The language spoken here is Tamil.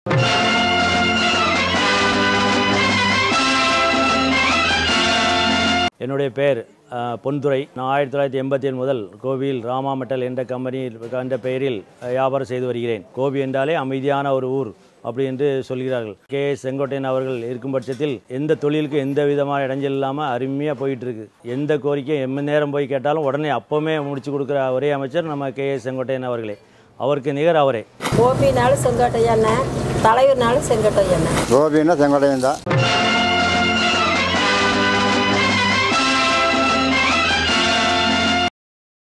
என்னுடைய பெயர் அஹ், பொன்துரை நான் ஆயிரத்தி தொள்ளாயிரத்தி எண்பத்தி ஏழு முதல் கோபியில் ராமா மெட்டல் என்ற கம்பெனி என்ற பெயரில் அஹ், வியாபாரம் செய்து வருகிறேன் கோபி என்றாலே அமைதியான ஒரு ஊர் அப்படி என்று சொல்கிறார்கள் கே எஸ் செங்கோட்டையன் அவர்கள் இருக்கும் பட்சத்தில் எந்த தொழிலுக்கு எந்த விதமான இடைஞ்சல் இல்லாமல் அருமையாக போயிட்டு இருக்கு எந்த கோரிக்கையும் எம்ம நேரம் போய் கேட்டாலும் உடனே அப்போவுமே முடிச்சு கொடுக்குற ஒரே அமைச்சர் நம்ம கே எஸ் செங்கோட்டையன் அவர்களே அவருக்கு நிகர் அவரே கோபினாலும் செங்கோட்டையண்ணன் தலைவர்னாலும் செங்கோட்டையண்ணன் கோபின்னா செங்கோட்டையன் தான்